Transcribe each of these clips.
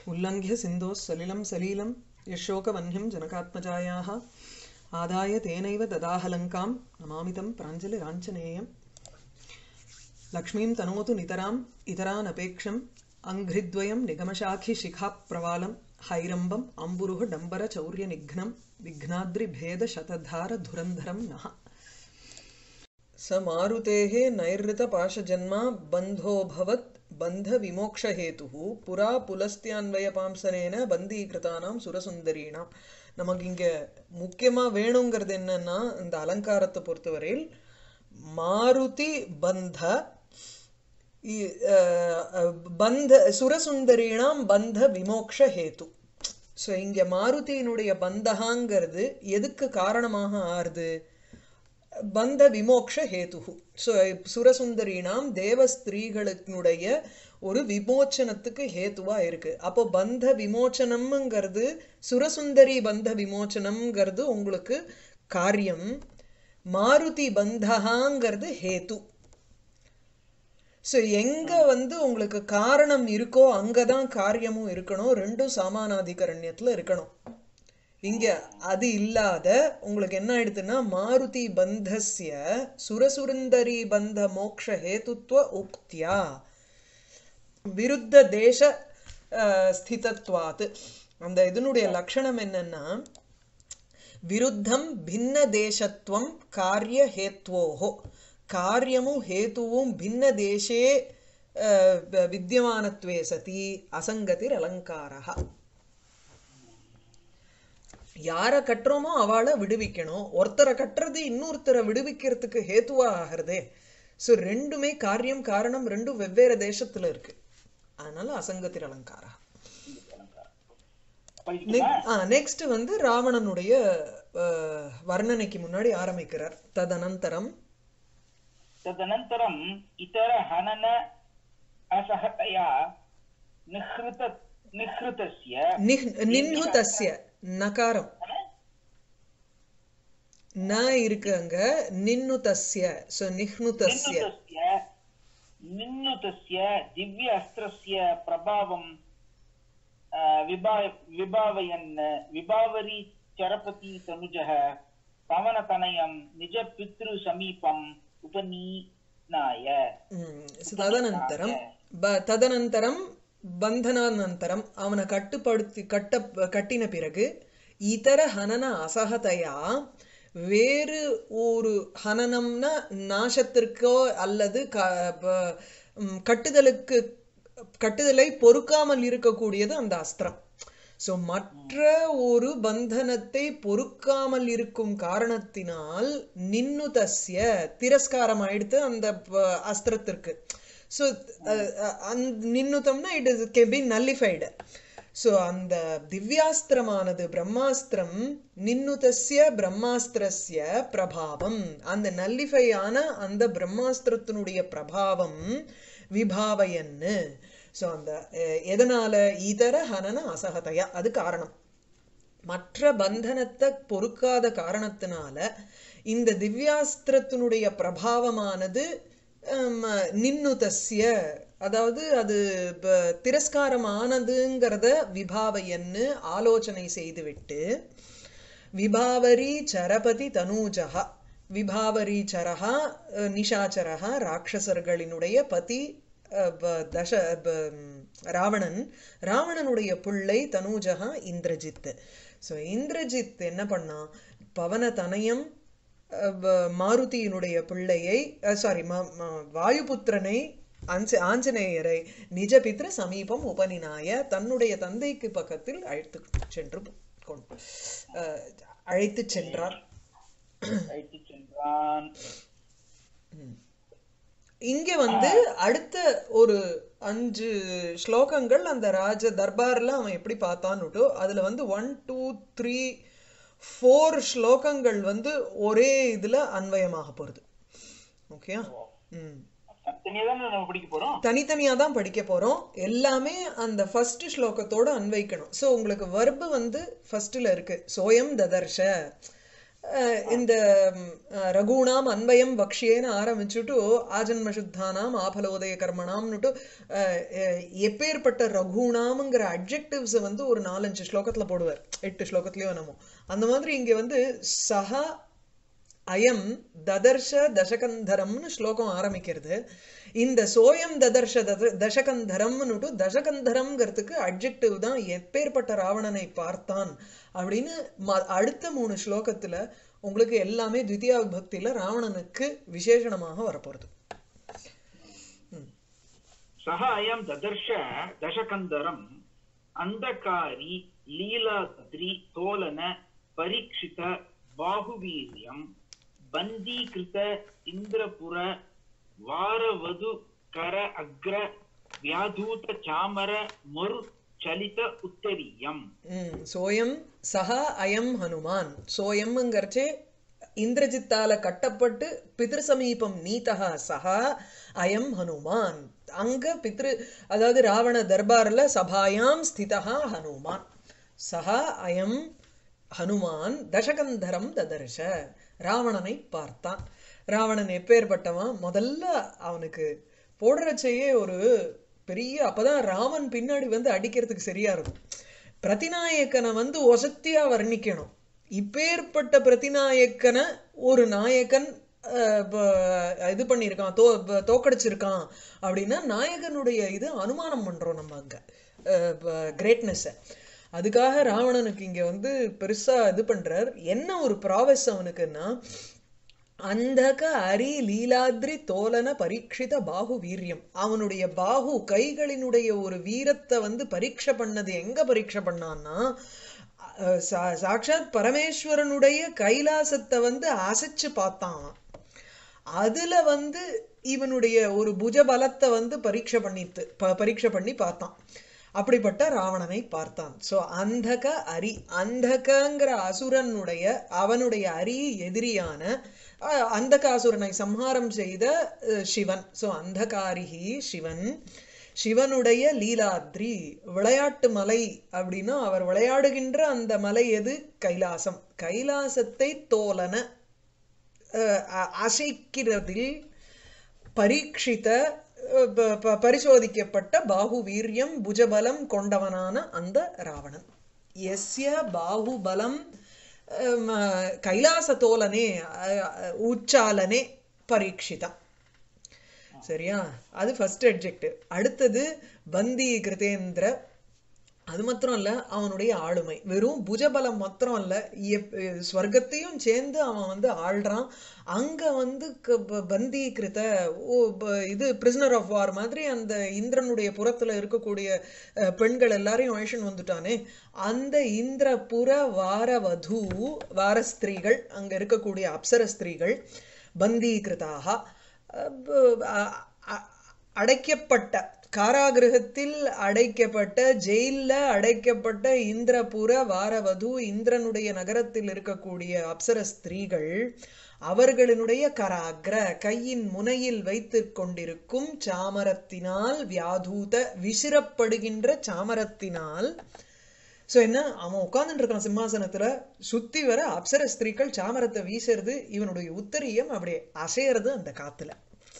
उल्लङ्घ्य सिन्धोः सलिलं सलीलं यशोकवह्निं जनकात्मजायाः आदाय तेनैव ददाहलङ्कां नमामि तं प्राञ्जलिराञ्जनेयम् लक्ष्मीं तनोतु नितराम् इतरानपेक्षम् अङ्घ्रिद्वयं निगमशाखिशिखाप्रवालं हैरम्बम् अम्बुरुः डम्बरचौर्यनिघ्नं विघ्नाद्रिभेदशतधारधुरन्धरं नः स मारुतेः नैरृतपाशजन्मा बन्धोऽभवत् बन्धविमोक्षहेतुः पुरा पुलस्त्यान्वயபாம்சனேன பந்தீகிருதானாம் சுரசுந்தரீனாம் நமக்கு இங்க முக்கியமா வேணுங்கிறது என்னன்னா இந்த அலங்காரத்தை பொறுத்தவரையில் மாருதி பந்த இ- அஹ் பந்த சுரசுந்தரீனாம் பந்த விமோக்ஷ ஹேத்து ஸோ இங்க மாருதியினுடைய பந்தகாங்கிறது எதுக்கு காரணமாக ஆறுது பந்த விமோக்ஷ ஹேதுகு ஸோ சுரசுந்தரினாம் தேவ ஸ்திரீகளுடைய ஒரு விமோச்சனத்துக்கு ஹேத்துவா இருக்கு அப்போ பந்த விமோச்சனம்ங்கிறது சுரசுந்தரி பந்த விமோச்சனம்ங்கிறது உங்களுக்கு காரியம் மாருதி பந்தகாங்கிறது ஹேத்து ஸோ எங்க வந்து உங்களுக்கு காரணம் இருக்கோ அங்கதான் காரியமும் இருக்கணும் ரெண்டும் சமானாதிகரண்யத்துல இருக்கணும் இங்க அது இல்லாத உங்களுக்கு என்ன ஆயிடுதுன்னா மாருதி பந்தஸ்ய சுரசுரந்தரி பந்த மோக்ஷ ஹேதுத்வ உக்தியா விருத்த தேச அஹ், ஸ்திதத்வாத் அந்த இதனுடைய லட்சணம் என்னன்னா விருத்தம் பின்ன தேசத்துவம் காரிய ஹேத்வோஹோ காரியமும் ஹேத்துவும் பின்ன தேசே அஹ், வித்தியமானத்வே சதி அசங்கதிர் அலங்காரா யாரை கட்டுறோமோ அவளை விடுவிக்கணும் ஒருத்தரை கட்டுறது இன்னொருத்தரை விடுவிக்கிறதுக்கு ஹேத்துவா ஆகிறதே ஸோ ரெண்டுமே காரியம் காரணம் ரெண்டும் வெவ்வேறு தேசத்துல இருக்கு அதனால அசங்கத்திர அலங்காரா படிக்கட்டுமா? நெக்ஸ்ட் வந்து ராவணனுடைய அஹ், வர்ணனைக்கு முன்னாடி ஆரம்பிக்கிறார் ததனந்தரம் तदनन्तरम् इतर हनन असहतया निहृत निहृतस्य நிஹ் நின்னுதஸ்ய நகாரம் ந இருக்கு அங்க நின்னுதஸ்ய ஸோ நிஹ்னுதஸ்ய निन्नुतस्य निन्नुतस्य दिव्य अस्त्रस्य प्रभावं अ, विभा विभावयन् विभावरी चरपति तनुजः पवनतनयं निजपितृसमीपम् उपनीनाय ம், so ததனந்தரம் ப- ததனந்தரம் பந்தனானந்தரம் அவனை கட்டுப்படுத்தி கட்ட கட்டின பிறகு இதர ஹனன அசகதையா வேறு ஒரு ஹனனம்னா நாசத்திற்கோ அல்லது க ப- ம், கட்டுதலுக்கு கட்டுதலை பொறுக்காமல் இருக்கக்கூடியது அந்த அஸ்திரம் ஸோ மற்ற ஒரு பந்தனத்தை பொறுக்காமல் இருக்கும் காரணத்தினால் நின்னுதஸ்ய திரஸ்காரம் ஆயிடுத்து அந்த ப- அஸ்திரத்திற்கு ஸோ நின்னுதம்னா it is K B nullified so அந்த திவ்யாஸ்திரமானது பிரம்மாஸ்திரம் நின்னுதஸ்ய பிரம்மாஸ்திரஸ்ய பிரபாவம் அந்த நல்லிஃபை ஆன அந்த பிரம்மாஸ்திரத்தினுடைய பிரபாவம் விபாவயன்னு ஸோ அந்த அஹ், எதனால இதர ஹனன அசகதையா அது காரணம் மற்ற பந்தனத்தை பொறுக்காத காரணத்தினால இந்த திவ்யாஸ்திரத்தினுடைய பிரபாவமானது ஹம், நின்னுதஸ்ய அதாவது அது ப- திரஸ்காரமானதுங்கிறத விபாவையன்னு ஆலோசனை செய்துவிட்டு விபாவரி சரபதி தனூஜா விபாவரி சரஹா அஹ், நிஷாச்சரஹா ராட்சசர்களினுடைய பதி அஹ், ப- தச ப- ம், ராவணன் ராவணனுடைய பிள்ளை தனூஜகா இந்திரஜித் ஸோ இந்திரஜித் என்ன பண்ணான் பவன தனயம் அஹ், வ- மாருதியினுடைய பிள்ளையை சாரி வாயுபுத்திரனை ஆஞ்ச ஆஞ்சநேயரை நிஜபித்ர சமீபம் உபனினாய தன்னுடைய தந்தைக்கு பக்கத்தில் அழைத்து சென்று கொண்டு அஹ், அழைத்து சென்றார் அழைத்துச் சென்றான் இங்க வந்து அடுத்த ஒரு அஞ்சு ஸ்லோகங்கள் அந்த ராஜ தர்பார்ல அவன் எப்படி பார்த்தான்னுட்டோ அதுல வந்து ஒன் டூ த்ரீ ஃபோர் ஸ்லோகங்கள் வந்து ஒரே இதுல அன்வயமாக போறது ஓகே ம் தனியா தானே நம்ம படிக்க போறோம் தனித்தனியா தான் படிக்க போறோம் எல்லாமே அந்த ஃபர்ஸ்ட் ஸ்லோகத்தோட அன்வைக்கணும் ஸோ உங்களுக்கு வர்பு வந்து ஃபர்ஸ்ட்ல இருக்கு சோயம் ததர்ஷ அஹ், இந்த ம், அஹ், ரகுணாம் அன்வயம் வக்ஷியேன்னு ஆரம்பிச்சுட்டு ஆஜன்ம சுத்தானாம் ஆபலோதய கர்மணாம்னுட்டு அஹ், அஹ், எப்பேற்பட்ட ரகுணாம்ங்கிற அட்ஜெக்டிவ்ஸ் வந்து ஒரு நாலஞ்சு ஸ்லோகத்துல போடுவார் எட்டு ஸ்லோகத்துலயோ என்னமோ அந்த மாதிரி இங்க வந்து சஹா அயம் ததர்ஷ தசகந்தரம்னு ஸ்லோகம் ஆரம்பிக்கிறது இந்த சோயம் ததர்ஷ தத தசகந்தரம்னுட்டு தசகந்தரம்ங்கிறதுக்கு அட்ஜெக்டிவ் தான் எப்பேற்பட்ட ராவணனை பார்த்தான் அப்படின்னு ம- அடுத்த மூணு ஸ்லோகத்துல உங்களுக்கு எல்லாமே த்விதியா விபக்தியில ராவணனுக்கு விசேஷணமாக வரப்போறது सः अयं ददर्श दशकन्दरम् अन्धकारी लीलाद्रि तोलन परीक्षित बाहुवीर्यं बन्दीकृत इन्द्रपुर वारवधु कर अग्र व्याधूत चामर मरु चलित उत्तरीयम् ம், சோயம் சஹா அயம் ஹனுமான் சோயம்ங்கிறச்சே இந்திரஜித்தால கட்டப்பட்டு பித்ரு சமீபம் நீதா சஹா அயம் ஹனுமான் அங்க பித்ரு அதாவது ராவண தர்பார்ல சபாயாம் ஸ்திதா ஹனுமான் சஹா அயம் ஹனுமான் தசகந்தரம் ததர்ஷ ராவணனை பார்த்தான் ராவணன் எப்பேற்பட்டவன் முதல்ல அவனுக்கு போடுறச்சையே ஒரு பெரிய அப்பதான் ராமன் பின்னாடி வந்து அடிக்கிறதுக்கு சரியா இருக்கும் பிரதிநாயக்கனை வந்து ஒசத்தியா வர்ணிக்கணும் இப்பேற்பட்ட பிரதிநாயக்கனை ஒரு நாயகன் அஹ், ப- இது பண்ணியிருக்கான் தோ ப- தோக்கடிச்சிருக்கான் அப்படின்னா நாயகனுடைய இது அனுமானம் பண்றோம் நம்ம அங்க கிரேட்னஸை அதுக்காக ராவணனுக்கு இங்க வந்து பெருசா இது பண்றார் என்ன ஒரு ப்ராவஸ் அவனுக்குன்னா அந்தக அரி லீலாத்ரி தோலன பரீட்சித பாகு வீரியம் அவனுடைய பாகு கைகளினுடைய ஒரு வீரத்தை வந்து பரீட்சை பண்ணது எங்க பரீட்சை பண்ணான்னா அஹ் சா- சாக்ஷாத் பரமேஸ்வரனுடைய கைலாசத்தை வந்து அசைச்சு பார்த்தான் அவன். அதுல வந்து இவனுடைய ஒரு புஜ பலத்தை வந்து பரீட்சை பண்ணித்து ப- பரீட்சை பண்ணி பார்த்தான் அப்படிப்பட்ட ராவணனை பார்த்தான் சோ அந்தக அரி அந்தகங்கிற அசுரனுடைய அவனுடைய அரி எதிரியான அஹ், அந்தக அசுரனை சம்ஹாரம் செய்த அஹ், சிவன் சோ அந்தகாரிகி சிவன் சிவனுடைய லீலாத்ரி விளையாட்டு மலை அப்படின்னா அவர் விளையாடுகின்ற அந்த மலை எது கைலாசம் கைலாசத்தை தோலன அஹ், அ- அசைக்கிறதில் பரீட்சித அஹ், ப- ப- பரிசோதிக்கப்பட்ட பாகு வீரியம் புஜபலம் கொண்டவனான அந்த ராவணன் எஸ்ய பாகுபலம் அஹ், ம- கைலாச தோலனே அஹ், அஹ், உச்சாலனே பரீட்சிதம் சரியா அது ஃபர்ஸ்ட் அட்ஜெக்டிவ் அடுத்தது பந்தி கிருதேந்திர அது மாத்திரம் இல்ல அவனுடைய ஆளுமை வெறும் புஜபலம் மாத்திரம் இல்ல எப்- ஸ்வர்க்கத்தையும் சேர்ந்து அவன் வந்து ஆள்றான் அங்க வந்து க- ப- பந்தீகிருத ஓ ப- இது பிரிசனர் ஆஃப் வார் மாதிரி அந்த இந்திரனுடைய புறத்துல இருக்கக்கூடிய அஹ், பெண்கள் எல்லாரையும் அழிச்சுன்னு வந்துட்டானே அந்த இந்திரபுர வாரவது வார ஸ்திரீகள் அங்க இருக்கக்கூடிய அப்சர ஸ்திரீகள் பந்தீகிருதாக அஹ், ப- அ- அ- அடைக்கப்பட்ட காராகிருகத்தில் அடைக்கப்பட்ட ஜெயில்ல அடைக்கப்பட்ட இந்திரபுர வாரவது இந்திரனுடைய நகரத்தில் இருக்கக்கூடிய அப்சர ஸ்திரீகள் அவர்களினுடைய கராக்ர கையின் முனையில் வைத்துக் கொண்டிருக்கும் சாமரத்தினால் வியாதூத விசிறப்படுகின்ற சாமரத்தினால் சோ என்ன அவன் உட்கார்ந்துட்டு இருக்கான் சிம்மாசனத்துல சுத்தி வர அப்சர ஸ்திரீகள் சாமரத்தை வீசுறது இவனுடைய உத்தரியம் அப்படியே அசையறது அந்த காத்துல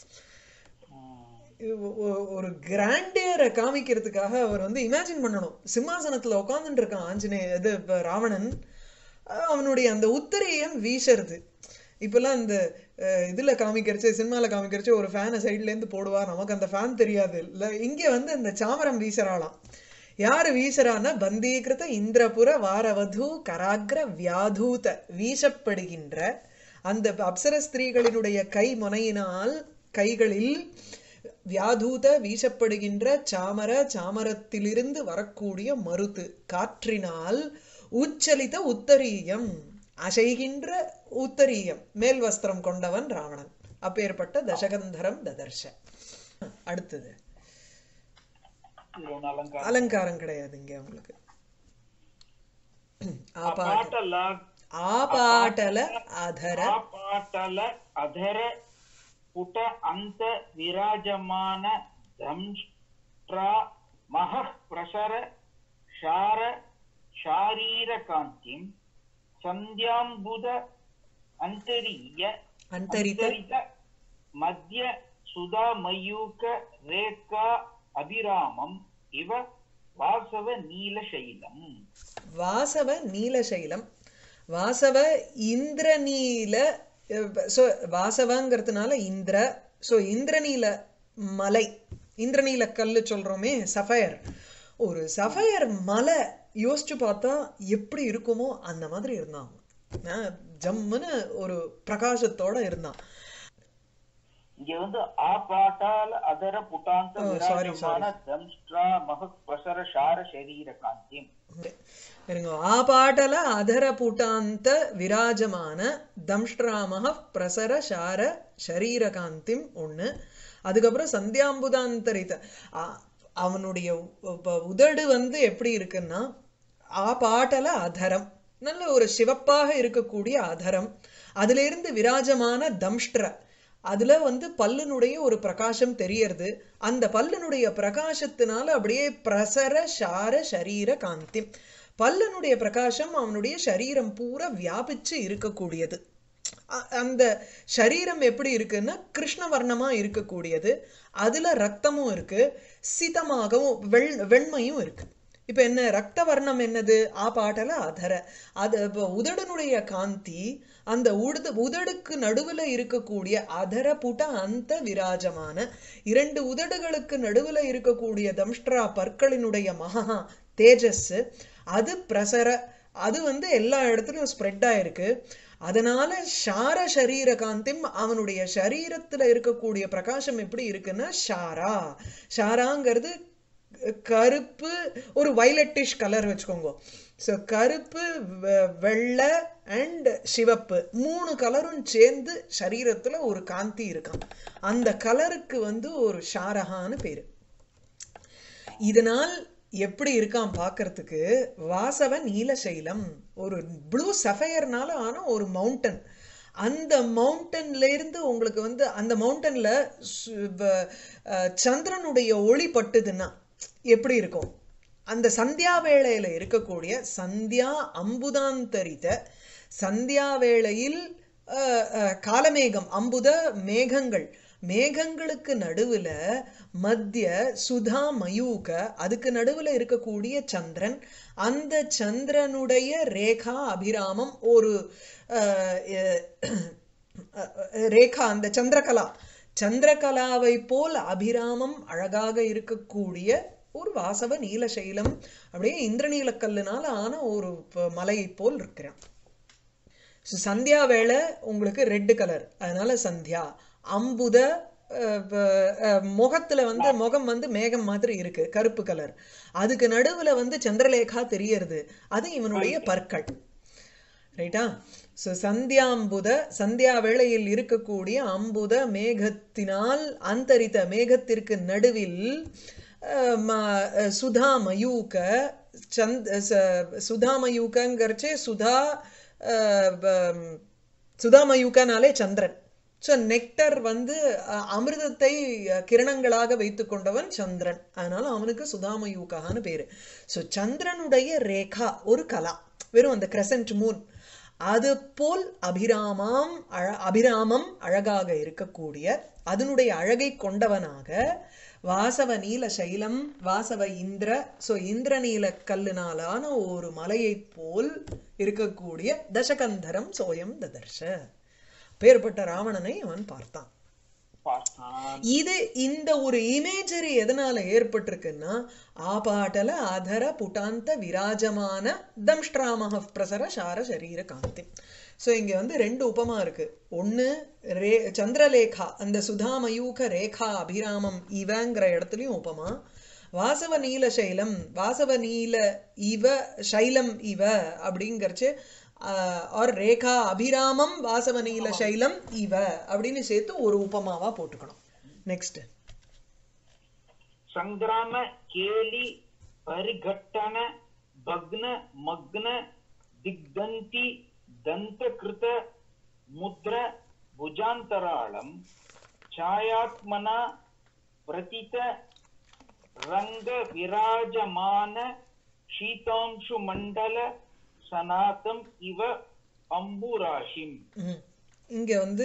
ஒ- ஒ- ஒரு கிராண்டியரை காமிக்கிறதுக்காக அவர் வந்து இமேஜின் பண்ணணும் சிம்மாசனத்துல உட்கார்ந்துட்டு இருக்கான் ஆஞ்சநேய இது இப்ப ராவணன் அஹ் அவனுடைய அந்த உத்தரியம் வீசறது இப்பெல்லாம் இந்த அஹ், இதுல காமிக்கிறச்சு சினிமால காமிக்கிறச்சு ஒரு ஃபேனை சைட்ல இருந்து போடுவா நமக்கு அந்த ஃபேன் தெரியாது இல்ல இங்க வந்து இந்த சாமரம் வீசறாளாம் யாரு வீசறான்னா பந்தீகிருத இந்திரபுர வாரவது கராக்ர வியாதூத வீசப்படுகின்ற அந்த அப்சர ஸ்திரீகளினுடைய கை முனையினால் கைகளில் வியாதூத வீசப்படுகின்ற சாமர சாமரத்திலிருந்து வரக்கூடிய மருத்து காற்றினால் உச்சலித உத்தரீயம் அசைகின்ற உத்தரீயம் மேல் வஸ்திரம் கொண்டவன் ராவணன் அப்பேற்பட்ட தசகந்தரம் ததர்ஷ அடுத்தது இது ஒண்ணு அலங்காரம் அலங்காரம் கிடையாது இங்க உங்களுக்கு ஆபாட்ட அபாட்டல ஆபாட்டல அதர ஆபாட்டல அதர புட அந்த விராஜமான தம்ஷ்ட்ரா மகः பிரசர ஷார ஷாரீர காந்திம் சந்தியாம்புத अन्तरीय அந்தரித अन्तरित मध्य सुधामयूक रेखा अभिरामम् इव वासव नीलशैलम् வாசவ நீலசைலம் வாசவ இந்திரநீல ஸோ வாசவங்கிறதுனால இந்திர ஸோ இந்திரநீல மலை இந்திரநீல கல்லு சொல்றோமே சஃபயர் ஒரு சஃபயர் மலை யோசிச்சு பார்த்தா எப்படி இருக்குமோ அந்த மாதிரி இருந்தான் அவன். ஆஹ் ஜம்முன்னு ஒரு பிரகாசத்தோட இருந்தான் இங்க வந்து ஆபாட்டால் அதர புட்டாந்த Oh, sorry, விராஜமான தம்ஷ்ட்ரா மக பிரசர சார சரீர காந்தி இருங்க ஆபாட்டல அதர புட்டாந்த விராஜமான தம்ஷ்டிராமக பிரசர சார சரீரகாந்திம் ஒண்ணு அதுக்கப்புறம் சந்தியாம்புதாந்தரித அ- அவனுடைய உ- உ- உதடு வந்து எப்படி இருக்குன்னா ஆபாட்டல அதரம் நல்ல ஒரு சிவப்பாக இருக்கக்கூடிய அதரம் அதுல இருந்து விராஜமான தம்ஷ்ட்ர அதுல வந்து பல்லுனுடைய ஒரு பிரகாசம் தெரியறது அந்த பல்லுனுடைய பிரகாசத்தினால அப்படியே பிரசர சார சரீர காந்தி பல்லனுடைய பிரகாசம் அவனுடைய சரீரம் பூரா வியாபிச்சு இருக்கக்கூடியது அ- அந்த சரீரம் எப்படி இருக்குன்னா கிருஷ்ணவர்ணமா இருக்கக்கூடியது அதுல ரத்தமும் இருக்கு சிதமாகவும் வெள் வெண்மையும் இருக்கு இப்ப என்ன ரத்த வர்ணம் என்னது ஆபாட்டல அதர அது இப்ப உதடனுடைய காந்தி அந்த உடுது உதடுக்கு நடுவுல இருக்கக்கூடிய அதர புட அந்த விராஜமான இரண்டு உதடுகளுக்கு நடுவுல இருக்கக்கூடிய தம்ஷ்ட்ரா பற்களினுடைய மகா தேஜஸ் அது பிரசர அது வந்து எல்லா இடத்துலயும் ஸ்ப்ரெட் ஆயிருக்கு அதனால ஷார சரீர காந்திம் அவனுடைய சரீரத்துல இருக்கக்கூடிய பிரகாசம் எப்படி இருக்குன்னா ஷாரா ஷாராங்கிறது கருப்பு ஒரு வைலட்டிஷ் கலர் வச்சுக்கோங்க ஸோ கருப்பு வெ- வெள்ளை அண்ட் சிவப்பு மூணு கலரும் சேர்ந்து சரீரத்துல ஒரு காந்தி இருக்கான் அந்த கலருக்கு வந்து ஒரு ஷாரஹான்னு பேரு இதனால் எப்படி இருக்கான் பார்க்கறதுக்கு வாசவ நீலசைலம் ஒரு ப்ளூ சஃபயர்னால ஆன ஒரு மவுண்டன் அந்த மவுண்டன்ல இருந்து உங்களுக்கு வந்து அந்த மவுண்டன்ல சந்திரனுடைய ஒளி பட்டுதுன்னா எப்படி இருக்கும் அந்த சந்தியா வேளையில இருக்கக்கூடிய சந்தியா அம்புதாந்தரித சந்தியா வேளையில் அஹ், அஹ், காலமேகம் அம்புத மேகங்கள் மேகங்களுக்கு நடுவுல மத்திய சுதா மயூக அதுக்கு நடுவுல இருக்கக்கூடிய சந்திரன் அந்த சந்திரனுடைய ரேகா அபிராமம் ஒரு அஹ், அஹ், ரேகா அந்த சந்திரகலா சந்திரகலாவை போல் அபிராமம் அழகாக இருக்கக்கூடிய ஒரு வாசவ நீலசைலம் அப்படியே இந்திரநீலக்கல்லுனால ஆன ஒரு ப- மலையைப் போல் இருக்கிறான் So, சந்தியா வேளை உங்களுக்கு ரெட் கலர் அதனால சந்தியா அம்புத அஹ், ப- அஹ், முகத்துல வந்து முகம் வந்து மேகம் மாதிரி இருக்கு கருப்பு கலர் அதுக்கு நடுவுல வந்து சந்திரலேகா தெரியறது அது இவனுடைய பற்கள் ரைட்டா ஸோ சந்தியாம்புத சந்தியா வேளையில் இருக்கக்கூடிய அம்புத மேகத்தினால் அந்தரித்த மேகத்திற்கு நடுவில் அஹ், ம- அஹ், சுதா மயூக சந்த் ச- சுதா மயூகங்கிறச்சே சுதா அஹ், ப- சுதா மயூகனாலே சந்திரன் ஸோ நெக்டர் வந்து அஹ், அமிர்தத்தை அஹ், கிரணங்களாக வைத்துக் கொண்டவன் சந்திரன் அதனால அவனுக்கு சுதாமயூகான்னு பேரு ஸோ சந்திரனுடைய ரேகா ஒரு கலா வெறும் அந்த கிரசன்ட் மூன் அது போல் அபிராமாம் அழ அபிராமம் அழகாக இருக்கக்கூடிய அதனுடைய அழகை கொண்டவனாக வாசவ நீல சைலம் வாசவ இந்திர ஸோ இந்திரநீல கல்லுனாலான ஒரு மலையைப் போல் இருக்கக்கூடிய தசகந்தரம் சோயம் ததர்ஷ பேர்பட்ட ராவணனை அவன் பார்த்தான் பார்த்தான் இது இந்த ஒரு இமேஜரி எதனால ஏற்பட்டிருக்குன்னா ஆபாட்டல அதர புட்டாந்த விராஜமான தம்ஷ்டிராமக பிரசர சார சரீர காந்தி ஸோ இங்க வந்து ரெண்டு உபமா இருக்கு ஒண்ணு ரே சந்திரலேகா அந்த சுதாமயூக ரேகா அபிராமம் இவங்கிற இடத்துலயும் உபமா வாசவ நீல சைலம் வாசவ நீல இவ சைலம் இவ அப்படிங்கறச்சு ஆர் ரேகா அபிராமம் வாசவ நீல சைலம் இவ அப்படின்னு சேர்த்து ஒரு உபமாவா போட்டுக்கணும் நெக்ஸ்ட் ಸಂಗ್ರಾಮ ಕೇಳಿ ಪರಿಘಟ್ಟನ ಭಗ್ನ ಮಗ್ನ ದಿಗ್ದಂತಿ ದಂತಕೃತ ಮುದ್ರ ಭುಜಾಂತರಾಳಂ ಛಾಯಾತ್ಮನ ಪ್ರತಿತ ರಂಗ ವಿರಾಜಮಾನ ಶೀತಾಂಶು ಮಂಡಲ ಸನಾತಂ ಇವ ಅಂಬುರಾಶಿಂ ம் இங்க வந்து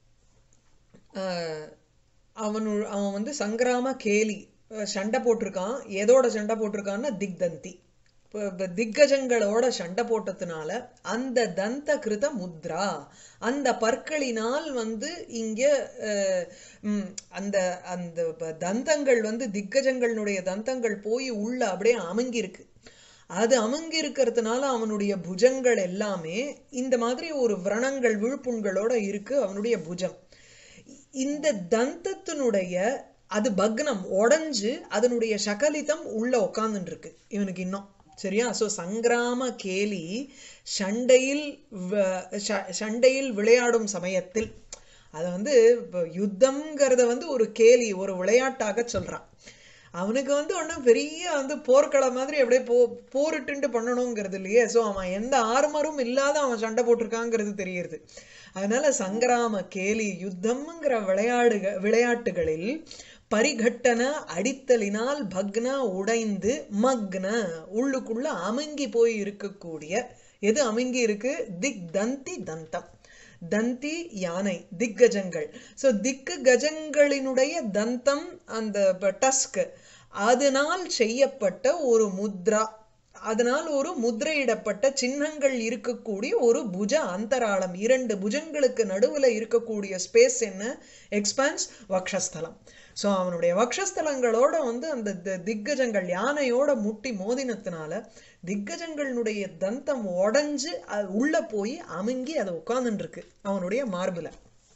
ஆஹ், அவனு அவன் வந்து சங்கிராம கேலி அஹ், சண்டை போட்டிருக்கான் எதோட சண்டை போட்டிருக்கான்னா திக்தந்தி இப்ப- இப்ப திக்கஜங்களோட சண்டை போட்டதுனால அந்த தந்த கிருத முத்ரா அந்த பற்களினால் வந்து இங்க அஹ், ம், அந்த அந்த ப- தந்தங்கள் வந்து திக்கஜங்களுடைய தந்தங்கள் போய் உள்ள அப்படியே அமுங்கி இருக்கு அது அமுங்கி இருக்கிறதுனால அவனுடைய புஜங்கள் எல்லாமே இந்த மாதிரி ஒரு விரணங்கள் விழுப்புண்களோட இருக்கு அவனுடைய புஜம் இந்த தந்தத்தினுடைய அது பக்னம் உடைஞ்சு அதனுடைய சகலிதம் உள்ள உட்கார்ந்துட்டு இருக்கு இவனுக்கு இன்னும் சரியா சோ சங்கிராம கேலி சண்டையில் வ- ச- சண்டையில் விளையாடும் சமயத்தில் அத வந்து இப்ப யுத்தம்ங்கிறத வந்து ஒரு கேலி ஒரு விளையாட்டாக சொல்றான் அவனுக்கு வந்து ஒன்றும் பெரிய வந்து போர்க்களம் மாதிரி அப்படியே போ போரிட்டுண்டு பண்ணணுங்கிறது இல்லையே ஸோ அவன் எந்த ஆர்மரும் இல்லாத அவன் சண்டை போட்டிருக்காங்கிறது தெரியுது அதனால சங்கிராம கேலி யுத்தம்ங்கிற விளையாடுக விளையாட்டுகளில் பரிகட்டன அடித்தலினால் பக்ன உடைந்து மக்ன உள்ளுக்குள்ள அமுங்கி போய் இருக்கக்கூடிய எது அமுங்கி இருக்கு திக் தந்தி தந்தம் தந்தி யானை திக்கஜங்கள் சோ திக்கு கஜங்களினுடைய தந்தம் அந்த டஸ்க் அதனால் செய்யப்பட்ட ஒரு முத்ரா அதனால் ஒரு முத்திரையிடப்பட்ட சின்னங்கள் இருக்கக்கூடிய ஒரு புஜ அந்தராளம் இரண்டு புஜங்களுக்கு நடுவுல இருக்கக்கூடிய ஸ்பேஸ் என்ன எக்ஸ்பான்ஸ் வக்ஷஸ்தலம் சோ அவனுடைய வக்ஷஸ்தலங்களோட வந்து அந்த தி- திக்கஜங்கள் யானையோட முட்டி மோதினத்தினால திக்கஜங்களுடைய தந்தம் உடைஞ்சு அது உள்ள போய் அமுங்கி அதை உட்கார்ந்துட்டு இருக்கு அவனுடைய மார்புல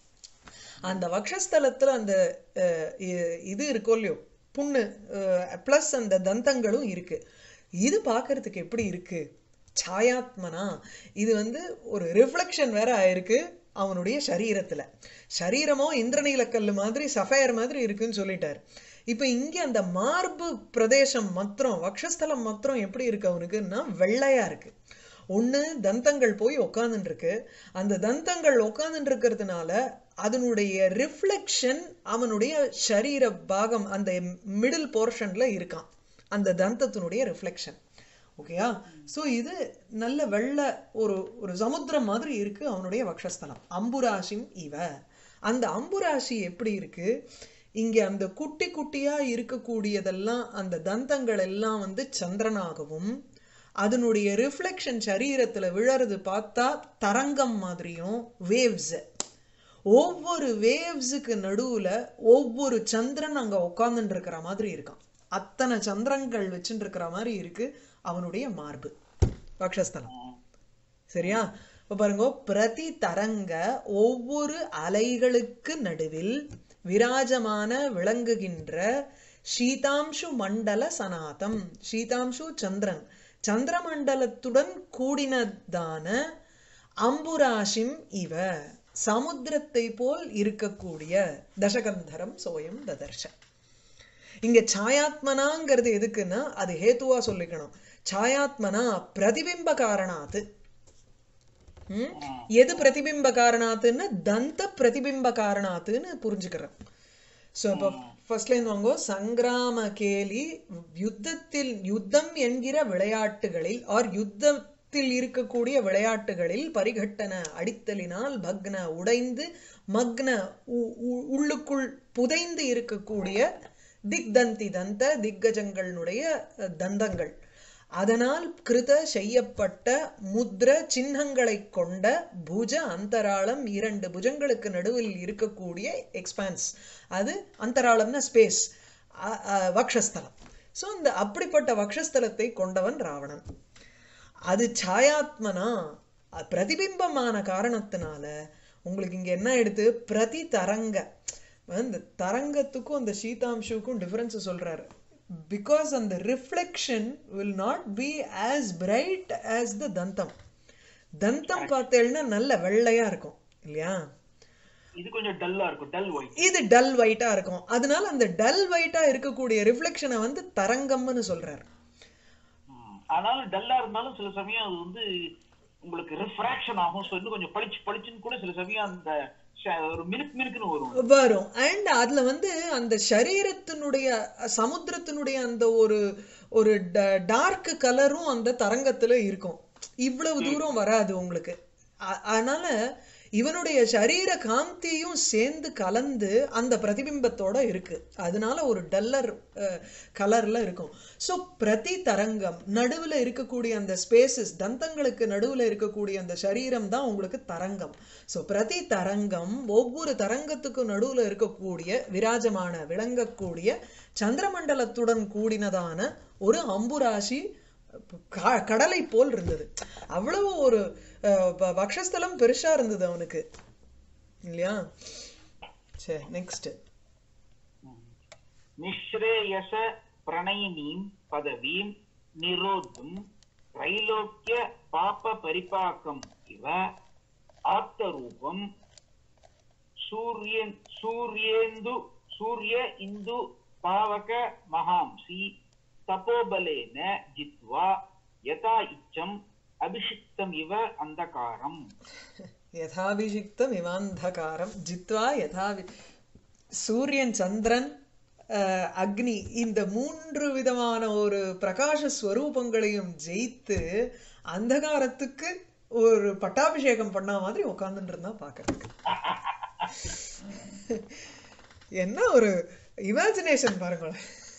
அந்த வக்ஷஸ்தலத்துல அந்த அஹ், இ- இது இருக்கோ இல்லையோ புண்ணு பிளஸ் அந்த தந்தங்களும் இருக்கு இது பார்க்கிறதுக்கு எப்படி இருக்கு சாயாத்மனா இது வந்து ஒரு ரிஃப்ளெக்ஷன் வேற ஆயிருக்கு அவனுடைய சரீரத்துல சரீரமோ இந்திரநீலக்கல்லு மாதிரி சஃபயர் மாதிரி இருக்குன்னு சொல்லிட்டார் இப்ப இங்க அந்த மார்பு பிரதேசம் மாத்திரம் வக்ஷஸ்தலம் மாத்திரம் எப்படி இருக்கு அவனுக்குன்னா வெள்ளையா இருக்கு ஒண்ணு தந்தங்கள் போய் உட்கார்ந்துட்டு இருக்கு அந்த தந்தங்கள் உட்கார்ந்துட்டு இருக்கிறதுனால அதனுடைய ரிஃப்ளெக்ஷன் அவனுடைய சரீர பாகம் அந்த மிடில் போர்ஷன்ல இருக்கான் அந்த தந்தத்தினுடைய ரிஃப்ளெக்ஷன் ஓகேயா சோ இது நல்ல வெள்ள ஒரு ஒரு சமுத்திரம் மாதிரி இருக்கு அவனுடைய வக்ஷஸ்தலம் அம்புராசிம் இவ அந்த அம்புராசி எப்படி இருக்கு இங்க அந்த குட்டி குட்டியா இருக்கக்கூடியதெல்லாம் அந்த தந்தங்கள் எல்லாம் வந்து சந்திரனாகவும் அதனுடைய ரிஃப்ளெக்ஷன் சரீரத்துல விழறது பார்த்தா தரங்கம் மாதிரியும் வேவ்ஸ் ஒவ்வொரு வேவ்ஸுக்கு நடுவுல ஒவ்வொரு சந்திரன் அங்க உட்கார்ந்துட்டு இருக்கிற மாதிரி இருக்கான் அத்தனை சந்திரங்கள் வச்சுட்டு இருக்கிற மாதிரி இருக்கு அவனுடைய மார்பு வக்ஷஸ்தலம் சரியா இப்ப பாருங்க பிரதி தரங்க ஒவ்வொரு அலைகளுக்கு நடுவில் விராஜமான விளங்குகின்ற சீதாம்சு மண்டல சனாதம் சீதாம்சு சந்திரன் சந்திரமண்டலத்துடன் கூடினதான அம்புராசிம் இவ சமுத்திரத்தை போல் இருக்கக்கூடிய தசகந்தரம் சோயம் ததர்ஷ இங்க சாயாத்மனாங்கிறது எதுக்குன்னா அது ஹேத்துவா சொல்லிக்கணும் சாயாத்மனா பிரதிபிம்ப காரணாத்து ம்? எது பிரதிபிம்ப காரணாத்துன்னு தந்த பிரதிபிம்ப காரணாத்துன்னு புரிஞ்சுக்கிறேன் சோ இப்போ ஃபர்ஸ்ட் லைன் வாங்கோ சங்கிராம கேலி யுத்தத்தில் யுத்தம் என்கிற விளையாட்டுகளில் ஆர் யுத்தத்தில் இருக்கக்கூடிய விளையாட்டுகளில் பரிகட்டன அடித்தலினால் பக்ன உடைந்து மக்ன உ- உ- உள்ளுக்குள் புதைந்து இருக்கக்கூடிய திக்தந்தி தந்த திக்கஜங்களுடைய அஹ், தந்தங்கள் அதனால் கிருத செய்யப்பட்ட முத்ர சின்னங்களை கொண்ட புஜ அந்தராளம் இரண்டு புஜங்களுக்கு நடுவில் இருக்கக்கூடிய எக்ஸ்பான்ஸ் அது அந்தராளம்னா ஸ்பேஸ் வக்ஷஸ்தலம் சோ இந்த அப்படிப்பட்ட வக்ஷஸ்தலத்தை கொண்டவன் ராவணன் அது சாயாத்மனா அ- பிரதிபிம்பமான காரணத்தினால உங்களுக்கு இங்க என்ன எடுத்து பிரதி தரங்க இந்த தரங்கத்துக்கும் அந்த சீதாம்சுக்கும் டிஃபரன்ஸ் சொல்றாரு பிகாஸ் அந்த reflection will not be as bright as the தந்தம் தந்தம் பார்த்தேன்னா நல்ல வெள்ளையா இருக்கும் இல்லையா இது கொஞ்சம் டல்லா இருக்கும் டல் ஒயிட் இது டல் ஒயிட்டா இருக்கும் அதனால அந்த டல் ஒயிட்டா இருக்கக்கூடிய ரிஃப்ளெக்ஷனை வந்து தரங்கம்னு சொல்றாரு ஆனாலும் டல்லா இருந்தாலும் சில சமயம் அது வந்து உங்களுக்கு ரிஃப்ராக்ஷன் ஆகும் so இன்னும் கொஞ்சம் பளிச்சு பளிச்சுன்னு கூட சில சமயம் அந்த ஷ- ஒரு மினுக்கு மினுக்குன்னு வரும் வரும் அண்ட் அதுல வந்து அந்த சரீரத்தினுடைய சமுத்திரத்தினுடைய அந்த ஒரு ஒரு டார்க் கலரும் அந்த தரங்கத்துல இருக்கும் இவ்வளவு தூரம் வராது உங்களுக்கு அ- அதனால இவனுடைய சரீர காந்தியும் சேர்ந்து கலந்து அந்த பிரதிபிம்பத்தோட இருக்கு அதனால ஒரு டல்லர் கலர்ல இருக்கும் ஸோ பிரதி தரங்கம் நடுவுல இருக்கக்கூடிய அந்த ஸ்பேசஸ் தந்தங்களுக்கு நடுவுல இருக்கக்கூடிய அந்த சரீரம் தான் உங்களுக்கு தரங்கம் ஸோ பிரதி தரங்கம் ஒவ்வொரு தரங்கத்துக்கும் நடுவுல இருக்கக்கூடிய விராஜமான விளங்கக்கூடிய சந்திரமண்டலத்துடன் கூடினதான ஒரு அம்புராசி க- கடலை போல் இருந்தது அவ்வளவு ஒரு அஹ், ப- வக்ஷஸ்தலம் பெருசா இருந்தது அவனுக்கு இல்லையா சரி நெக்ஸ்ட் நிஸ்ரேயச பிரணயினீம் பதவீம் நிரோத்தும் त्रैलोक्य पाप परिपाकम् इव आत्तरूपम् सूर्य सूर्येन्दु सूर्य इन्दु पावक महांसि तपोबलेन जित्वा यथा इच्छम् अभिषिक्तम् इव अन्धकारम् யதாபிஷிக்தம் இவாந்தகாரம் ஜித்வா யதா சூரியன் சந்திரன் அஹ், அக்னி இந்த மூன்று விதமான ஒரு பிரகாச ஸ்வரூபங்களையும் ஜெயித்து அந்தகாரத்துக்கு ஒரு பட்டாபிஷேகம் பண்ண மாதிரி உட்கார்ந்துட்டு இருந்தா பாக்குறதுக்கு என்ன ஒரு இமேஜினேஷன் பாருங்களேன்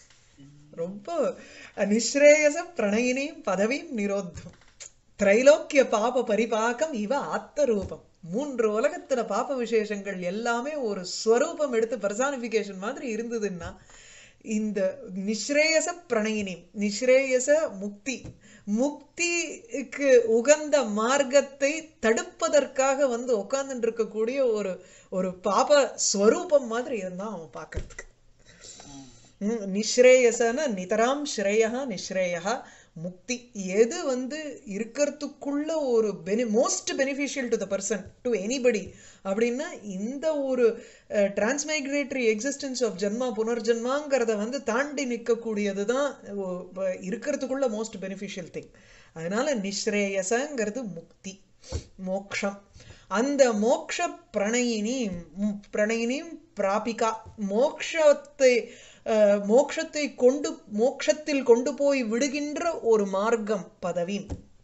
ரொம்ப நிஸ்ரேயச பிரணயினியும் பதவியும் நிரோத்தம் திரைலோக்கிய பாப பரிபாகம் இவ ஆத்த ரூபம் மூன்று உலகத்துல பாப விசேஷங்கள் எல்லாமே ஒரு ஸ்வரூபம் எடுத்து பர்சானிபிகேஷன் மாதிரி இருந்ததுன்னா இந்த நிஸ்ரேயச பிரணயினி நிஸ்ரேயச முக்தி முக்திக்கு உகந்த மார்க்கத்தை தடுப்பதற்காக வந்து உட்கார்ந்துட்டு இருக்கக்கூடிய ஒரு ஒரு பாப ஸ்வரூபம் மாதிரி இருந்தான் அவன் பார்க்கறதுக்கு ம், நிஸ்ரேயசன நிதராம் ஸ்ரேயா நிஸ்ரேயா முக்தி எது வந்து இருக்கிறதுக்குள்ள ஒரு பெனி most beneficial to the person to anybody அப்படின்னா இந்த ஒரு டிரான்ஸ்மைக்ரேட்டரி எக்ஸிஸ்டன்ஸ் ஆஃப் ஜென்மா புனர்ஜென்மாங்கிறத வந்து தாண்டி நிற்கக்கூடியது தான் இருக்கிறதுக்குள்ள மோஸ்ட் பெனிஃபிஷியல் திங் அதனால நிஸ்ரேயசங்கிறது முக்தி மோக்ஷம் அந்த மோக்ஷ பிரணயினி ம், பிரணயினியும் பிராபிகா மோக்ஷத்தை அஹ், மோக்ஷத்தை கொண்டு மோக்ஷத்தில் கொண்டு போய் விடுகின்ற ஒரு மார்க்கம் பதவி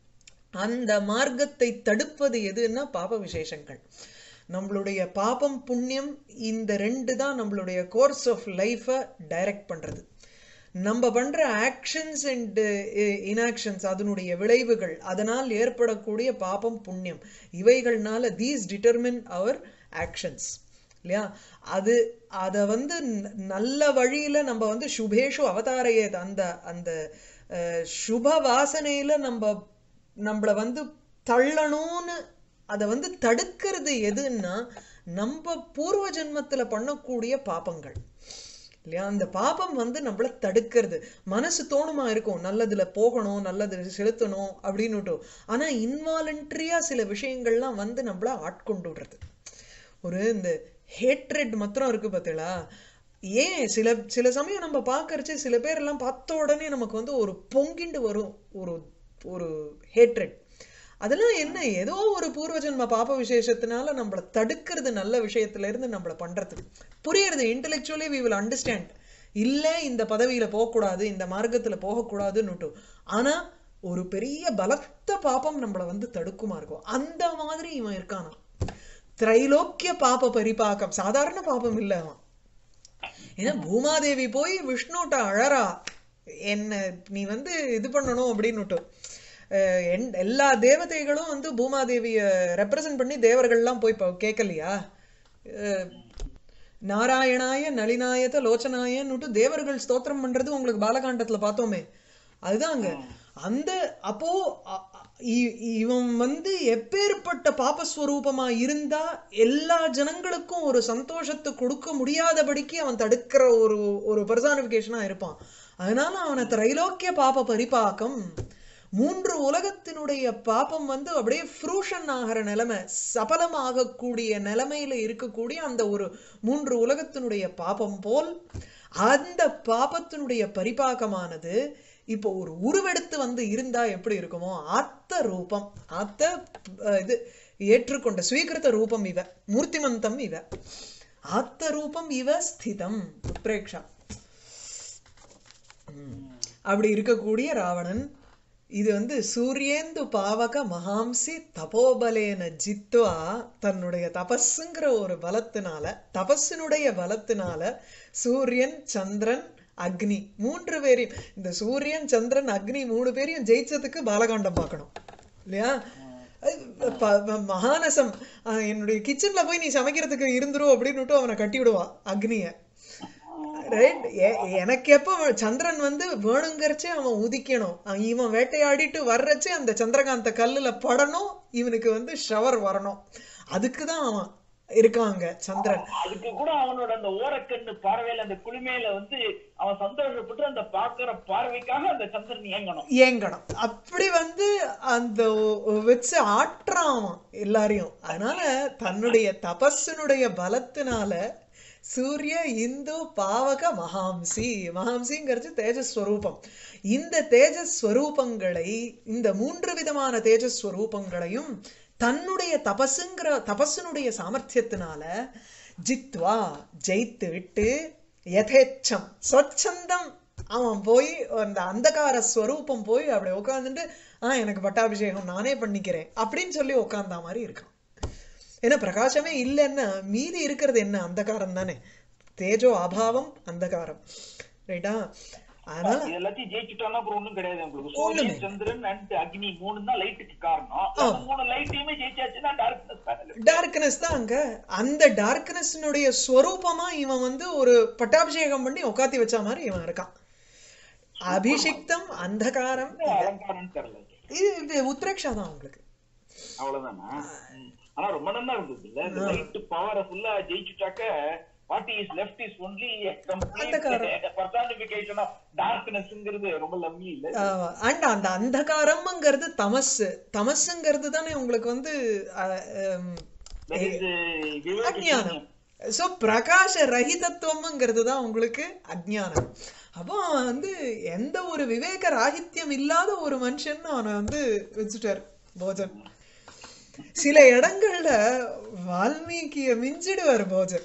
அந்த மார்க்கத்தை தடுப்பது எதுன்னா பாப விசேஷங்கள் நம்மளுடைய பாபம் புண்ணியம் இந்த ரெண்டு தான் நம்மளுடைய கோர்ஸ் ஆஃப் லைஃபை டைரக்ட் பண்றது நம்ம பண்ற ஆக்ஷன்ஸ் அண்ட் இன்ஆக்ஷன்ஸ் அதனுடைய விளைவுகள் அதனால் ஏற்படக்கூடிய பாபம் புண்ணியம் இவைகள்னால தீஸ் டிட்டர்மின் அவர் ஆக்ஷன்ஸ் இல்லையா அது அதை வந்து ந- நல்ல வழியில நம்ம வந்து சுபேஷு அவதாரையே அந்த அந்த அஹ், சுப வாசனையில நம்ம நம்மள வந்து தள்ளணும்னு அதை வந்து தடுக்கிறது எதுன்னா நம்ம பூர்வ ஜென்மத்துல பண்ணக்கூடிய பாபங்கள் இல்லையா அந்த பாபம் வந்து நம்மள தடுக்கிறது மனசு தோணுமா இருக்கும் நல்லதுல போகணும் நல்லது செலுத்தணும் அப்படின்னுட்டு ஆனா இன்வாலண்டரியா சில விஷயங்கள்லாம் வந்து நம்மள ஆட்கொண்டு விடுறது ஒரு இந்த ஹேட்ரெட் மாத்திரம் இருக்கு பார்த்தீங்களா ஏன் சில சில சமயம் நம்ம பார்க்கறச்சு சில பேர் எல்லாம் பார்த்த உடனே நமக்கு வந்து ஒரு பொங்கிண்டு வரும் ஒரு ஒரு ஹேட்ரெட் அதெல்லாம் என்ன ஏதோ ஒரு பூர்வ ஜென்ம பாப விசேஷத்தினால நம்மளை தடுக்கிறது நல்ல விஷயத்துல இருந்து நம்மளை பண்றதுக்கு புரியுறது இன்டெலெக்சுவலி வி வில் அண்டர்ஸ்டாண்ட் இல்ல இந்த பதவியில போகக்கூடாது இந்த மார்க்கத்துல போகக்கூடாதுன்னுட்டு ஆனா ஒரு பெரிய பலத்த பாபம் நம்மளை வந்து தடுக்குமா இருக்கும் அந்த மாதிரி இவன் இருக்கானா திரைலோக்கிய பாப பரிபாக்கம் சாதாரண பாபம் இல்ல அவன் ஏன்னா பூமாதேவி போய் விஷ்ணுட்ட அழறா என்ன நீ வந்து இது பண்ணணும் அப்படின்னுட்டு அஹ் என்- எல்லா தேவதைகளும் வந்து பூமாதேவிய ரெப்ரசன்ட் பண்ணி தேவர்கள்லாம் போய் ப- கேட்கலையா அஹ் நாராயணாய நளினாயத லோச்சனாயன்னுட்டு தேவர்கள் ஸ்தோத்திரம் பண்றது உங்களுக்கு பாலகாண்டத்துல பார்த்தோமே அதுதான் அங்க அந்த அப்போ அ- அ- இ- இவன் வந்து எப்பேற்பட்ட பாபஸ்வரூபமா இருந்தா எல்லா ஜனங்களுக்கும் ஒரு சந்தோஷத்தை கொடுக்க முடியாதபடிக்கு அவன் தடுக்கிற ஒரு ஒரு பர்சானிபிகேஷனா இருப்பான் அதனால அவனை திரைலோக்கிய பாப பரிபாக்கம் மூன்று உலகத்தினுடைய பாபம் வந்து அப்படியே ஃப்ரூஷன் ஆகிற நிலைமை சபலமாகக்கூடிய நிலைமையில இருக்கக்கூடிய அந்த ஒரு மூன்று உலகத்தினுடைய பாபம் போல் அந்த பாபத்தினுடைய பரிபாகமானது இப்போ ஒரு உருவெடுத்து வந்து இருந்தா எப்படி இருக்குமோ ஆத்த ரூபம் ஆத்த அஹ், இது ஏற்றுக்கொண்ட ஸ்வீகிருத ரூபம் இவ மூர்த்திமந்தம் இவ ஆத்த ரூபம் இவ ஸ்திதம் உத்ரேக்ஷா அப்படி இருக்கக்கூடிய ராவணன் இது வந்து சூரியேந்து பாவக மகாம்சி தபோபலேன ஜித்வா தன்னுடைய தபஸுங்கிற ஒரு பலத்தினால தபஸினுடைய பலத்தினால சூரியன் சந்திரன் அக்னி மூன்று பேரையும் இந்த சூரியன் சந்திரன் அக்னி மூணு பேரையும் ஜெயிச்சதுக்கு பாலகாண்டம் பார்க்கணும் இல்லையா அது ப- ப- மகானசம் அஹ் என்னுடைய கிச்சன்ல போய் நீ சமைக்கிறதுக்கு இருந்துரும் அப்படின்னுட்டு அவனை கட்டி விடுவா அக்னிய ரைட் எனக்கு எப்போ சந்திரன் வந்து வேணுங்கிறச்சே அவன் உதிக்கணும் அவன் இவன் வேட்டையாடிட்டு வர்றச்சே அந்த சந்திரகாந்த கல்லுல படணும் இவனுக்கு வந்து ஷவர் வரணும் அதுக்கு தான் அவன் இருக்காங்க சந்திரன் அதுக்கு கூட அவனோட அந்த ஓரக்கண்ணு பார்வையில அந்த குளுமையில வந்து அவன் சந்தோஷப்பட்டு அந்த பாக்குற பார்வைக்காக அந்த சந்திரன் இயங்கணும் ஏங்கணும் அப்படி வந்து அந்த ஒ- வச்சு ஆட்டுறான் அவன் எல்லாரையும் அதனால தன்னுடைய தபஸினுடைய பலத்தினால சூரிய இந்து பாவக மகாம்சி மகாம்சிங்கிறது தேஜஸ் ஸ்வரூபம் இந்த தேஜஸ் ஸ்வரூபங்களை இந்த மூன்று விதமான தேஜஸ் ஸ்வரூபங்களையும் தன்னுடைய தபசுங்கிற தபஸினுடைய சாமர்த்தியத்தினால ஜித்வா ஜெயித்து விட்டு யதேச்சம் சொச்சந்தம் அவன் போய் அந்த அந்தகார ஸ்வரூபம் போய் அப்படி உட்காந்துட்டு ஆ எனக்கு பட்டாபிஷேகம் நானே பண்ணிக்கிறேன் அப்படின்னு சொல்லி உட்காந்தா மாதிரி இருக்கான் ஏன்னா பிரகாசமே இல்லைன்னா மீதி இருக்கிறது என்ன அந்தகாரம் தானே தேஜோ அபாவம் அந்தகாரம் ரைட்டா அதனால இது எல்லாத்தையும் ஜெயிச்சுட்டான்னா அப்புறம் ஒண்ணும் கிடையாது உங்களுக்கு ஒண்ணுமே. சூரியன் சந்திரன் அண்ட் அக்னி மூணு தான் லைட்டுக்கு காரணம் அந்த மூணு லைட்டையுமே ஜெயிச்சாச்சுன்னா டார்க்னஸ் டார்க்னஸ் தான் அங்க அந்த டார்க்னஸ்னுடைய ஸ்வரூபமா இவன் வந்து ஒரு பட்டாபிஷேகம் பண்ணி உட்காத்தி வச்ச மாதிரி இவன் இருக்கான் அபிஷிக்தம் அந்தகாரம் அலங்காரம் தெரியல இது இது உத்ரேக்ஷா தான் உங்களுக்கு அவ்வளவுதானா ம். ஆனா ரொம்ப நல்லா இருந்தது இல்ல இந்த லைட் பவரை ஃபுல்லா ஜெயிச்சுட்டாக்க what is left is only complete அந்தகாரம். பர்சானிபிகேஷன் ஆஃப் டார்க்னஸ்ங்கிறது ரொம்ப லவ்லி இல்ல அண்ட் அந்த அந்தகாரம்ங்கிறது தமஸ் தமசுங்கிறது தானே உங்களுக்கு வந்து அஹ், ஹம், That is, uh, விவேக அஜ்ஞானம் ஸோ பிரகாச ரஹிதத்துவம்ங்கிறது தான் உங்களுக்கு அஜ்ஞானம் அப்போ அவன் வந்து எந்த ஒரு விவேக ராகித்யம் இல்லாத ஒரு மனுஷன் அவனை வந்து வச்சுட்டார் போஜன் சில இடங்கள்ல வால்மீகிய மிஞ்சிடுவார் போஜன்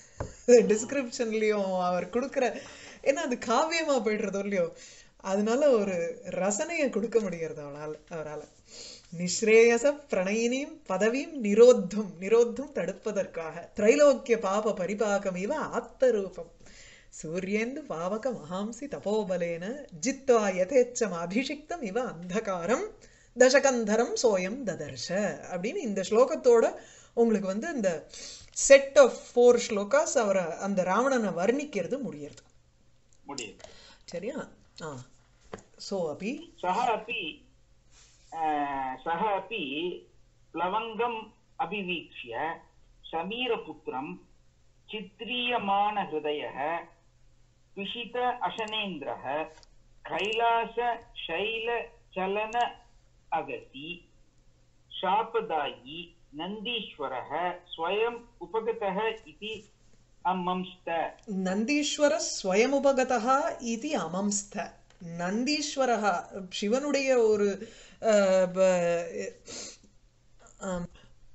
டிஸ்கிரிப்ஷன்லயும் அவர் கொடுக்குற ஏன்னா அது காவியமா போயிடுறதோ இல்லையோ அதனால ஒரு ரசனையை கொடுக்க முடிகிறது அவனால் அவரால் நிஸ்ரேயச பிரணயினியும் பதவியும் நிரோத்தும் நிரோத்தும் தடுப்பதற்காக திரைலோக்கிய பாப பரிபாகம் இவ ஆத்தரூபம் சூரியேந்து பாவக மகாம்சி தபோபலேன ஜித்வா யதேச்சம் அபிஷிக்தம் இவ அந்தகாரம் தசகந்தரம் சோயம் ததர்ஷ அப்படின்னு இந்த ஸ்லோகத்தோட உங்களுக்கு வந்து இந்த செட் ஆஃப் ஃபோர் ஸ்லோகாஸ் அவரை அந்த ராவணனை வர்ணிக்கிறது முடியறது முடியும் சரியா ஆ சோ அபி सः अपि अ, सः अपि प्लवङ्गम् अभिवीक्ष्य समीरपुत्रं चित्रीयमाणहृदयः पिशित अशनेन्द्रः कैलासशैलचलन अगति शापदायी नन्दीश्वरः स्वयम् उपगतः इति अमंस्त நந்தீஸ்வர ஸ்வயமுபகதா இது அமம்ஸ்த நந்தீஸ்வரஹ சிவனுடைய ஒரு அஹ், ப- ஆம்,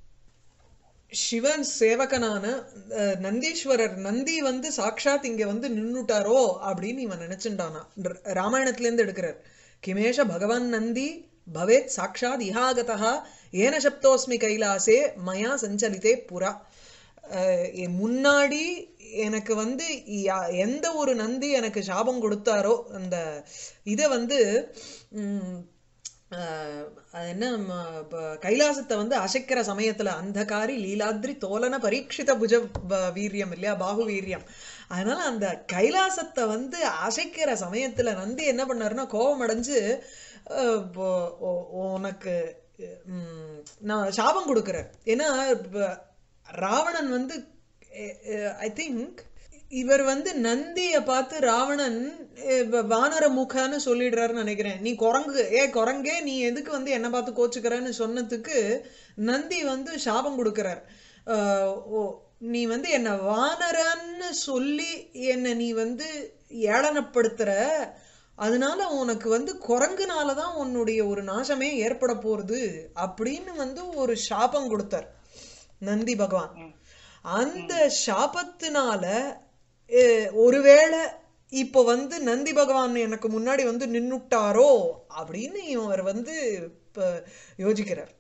சிவன் சேவகனான அஹ், நந்தீஸ்வரர் நந்தி வந்து சாக்ஷாத் இங்க வந்து நின்னுட்டாரோ அப்படின்னு இவன் நினைச்சுட்டானா ர- ராமாயணத்துல இருந்து எடுக்கிறார் கிமேஷ பகவான் நந்தி பவேத் சாக்ஷாத் இஹாகதா ஏன சப்தோஸ்மி கைலாசே மயா சஞ்சலிதே புரா அஹ் என் முன்னாடி எனக்கு வந்து யா- எந்த ஒரு நந்தி எனக்கு சாபம் கொடுத்தாரோ அந்த இதை வந்து ம், அஹ், அது என்ன ம, ப- கைலாசத்தை வந்து அசைக்கிற சமயத்துல அந்தகாரி லீலாத்ரி தோலன பரீட்சித புஜ ப- வீரியம் இல்லையா பாகு வீரியம் அதனால அந்த கைலாசத்தை வந்து அசைக்கிற சமயத்துல நந்தி என்ன பண்ணாருன்னா கோபம் அடைஞ்சு அஹ், போ- உ- உனக்கு ம், நான் சாபம் கொடுக்குறேன் ஏன்னா இப்ப ராவணன் வந்து ஐ திங்க் இவர் வந்து நந்திய பார்த்து ராவணன் அஹ், வ- வானர முகன்னு சொல்லிடுறாருன்னு நினைக்கிறேன் நீ குரங்கு ஏ குரங்கே நீ எதுக்கு வந்து என்ன பார்த்து கோச்சுக்கிறன்னு சொன்னதுக்கு நந்தி வந்து சாபம் கொடுக்கிறார் அஹ், ஓ நீ வந்து என்ன வானரன்னு சொல்லி என்னை நீ வந்து ஏளனப்படுத்துற அதனால உனக்கு வந்து குரங்குனால தான் உன்னுடைய ஒரு நாசமே ஏற்பட போறது அப்படின்னு வந்து ஒரு சாபம் கொடுத்தார் நந்தி பகவான் அந்த சாபத்தினால அஹ், ஒருவேளை இப்போ வந்து நந்தி பகவான் எனக்கு முன்னாடி வந்து நின்னுட்டாரோ அப்படின்னு இவர் வந்து இப்ப யோசிக்கிறார்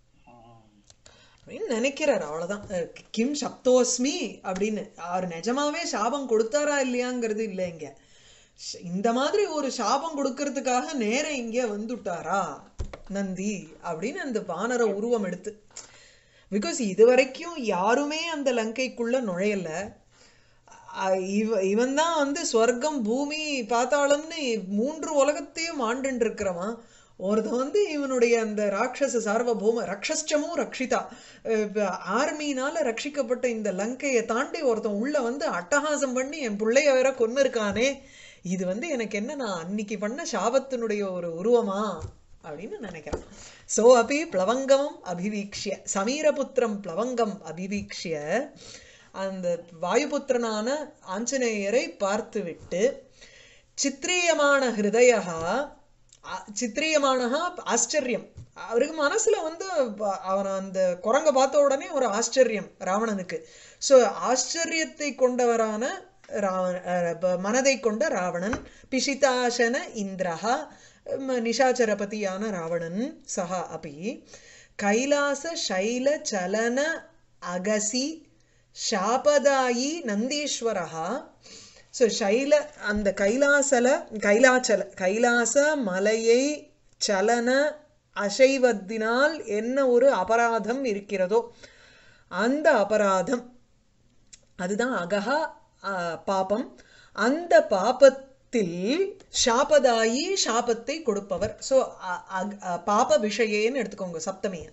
அப்படின்னு நினைக்கிறார் அவ்வளவுதான் அஹ் கிம் சப்தோஸ்மி அப்படின்னு அவர் நிஜமாவே சாபம் கொடுத்தாரா இல்லையாங்கிறது இல்லை இங்க ஷ- இந்த மாதிரி ஒரு சாபம் கொடுக்கறதுக்காக நேர இங்க வந்துட்டாரா நந்தி அப்படின்னு அந்த வானர உருவம் எடுத்து பிகாஸ் இது வரைக்கும் யாருமே அந்த லங்கைக்குள்ள நுழையல அஹ் இவ இவன் தான் வந்து ஸ்வர்க்கம் பூமி பாத்தாளம்னு மூன்று உலகத்தையும் ஆண்டுன்னு இருக்கிறவன் ஒருத்தன் வந்து இவனுடைய அந்த ராட்சச சார்வபௌம ரக்ஷஸ்டமும் ரக்ஷிதா ஆர்மினால ரட்சிக்கப்பட்ட இந்த லங்கையை தாண்டி ஒருத்தன் உள்ள வந்து அட்டகாசம் பண்ணி என் பிள்ளைய வேற கொன்னு இருக்கானே இது வந்து எனக்கு என்ன நான் அன்னைக்கு பண்ண சாபத்தினுடைய ஒரு உருவமா அப்படின்னு நினைக்கிறேன் சோ அபி பிளவங்கமம் அபிவீக்ஷிய சமீரபுத்திரம் பிளவங்கம் அபிவீக்ஷிய அந்த வாயுபுத்திரனான ஆஞ்சநேயரை பார்த்துவிட்டு சித்திரியமான ஹிருதயா சித்திரியமானஹா ஆச்சரியம் அவருக்கு மனசுல வந்து ப- அவன் அந்த குரங்க பார்த்த உடனே ஒரு ஆச்சரியம் ராவணனுக்கு சோ ஆச்சரியத்தை கொண்டவரான ராவண அஹ் ப- மனதை கொண்ட ராவணன் பிஷிதாசன இந்திரஹா ம- நிஷாச்சரபதியான ராவணன் சஹா அபி கைலாச சைல சலன அகசி சாபதாயி நந்தீஸ்வரஹா ஸோ சைல அந்த கைலாசல கைலாச்சல கைலாச மலையை சலன அசைவத்தினால் என்ன ஒரு அபராதம் இருக்கிறதோ அந்த அபராதம் அதுதான் அகஹா அஹ், பாபம் அந்த பாபத்தில் சாபதாயி சாபத்தை கொடுப்பவர் ஸோ பாப விஷயேன்னு எடுத்துக்கோங்க சப்தமிய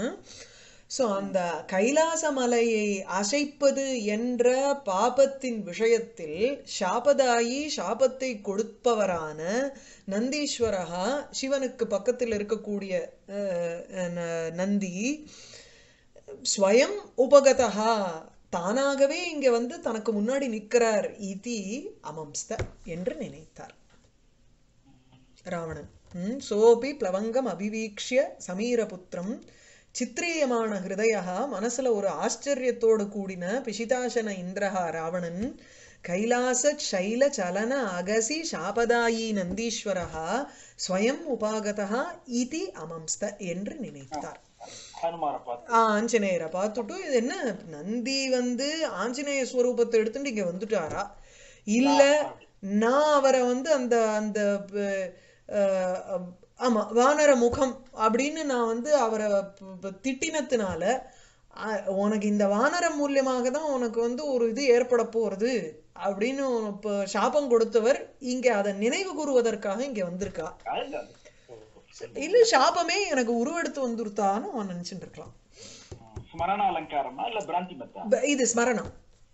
ஸோ அந்த கைலாச மலையை அசைப்பது என்ற பாபத்தின் விஷயத்தில் சாபதாயி சாபத்தை கொடுப்பவரான நந்தீஸ்வரகா சிவனுக்கு பக்கத்தில் இருக்கக்கூடிய அஹ், ந- நந்தி ஸ்வயம் உபகதா தானாகவே இங்க வந்து தனக்கு முன்னாடி நிற்கிறார் இதி அமம்ஸ்த என்று நினைத்தார் ராவணன் ம், சோபி பிளவங்கம் அபிவீக்ஷ்ய சமீரபுத்திரம் சித்திரியமான ஹிருதயா மனசுல ஒரு ஆச்சரியத்தோடு கூடின பிசிதாசன இந்திரஹா ராவணன் கைலாச சைல சலன அகசி சாபதாயி நந்தீஸ்வரஹா ஸ்வயம் உபாகதா இதி அமம்ஸ்த என்று நினைத்தார் ஹனுமாரை பார்த்து ஆ, ஆஞ்சநேயரை பார்த்துட்டு இது என்ன நந்தி வந்து ஆஞ்சநேய ஸ்வரூபத்தை எடுத்துட்டு இங்க வந்துட்டாரா இல்ல நான் அவரை வந்து அந்த அந்த அஹ், அஹ், ஆமா வானர முகம் அப்படின்னு நான் வந்து அவரை ப- ப- திட்டினத்தினால அஹ், உனக்கு இந்த வானரம் மூலியமாக தான் உனக்கு வந்து ஒரு இது ஏற்பட போறது அப்படின்னு இப்போ சாபம் கொடுத்தவர் இங்க அதை நினைவு கூறுவதற்காக இங்க வந்திருக்கா அதுதான். இல்ல சாபமே எனக்கு உருவெடுத்து வந்துருத்தான்னு அவன் நினைச்சுட்டு இருக்கலாம் ம், ஸ்மரண அலங்காரமா இல்ல பிராந்தி மத்தா ப- இது ஸ்மரணம்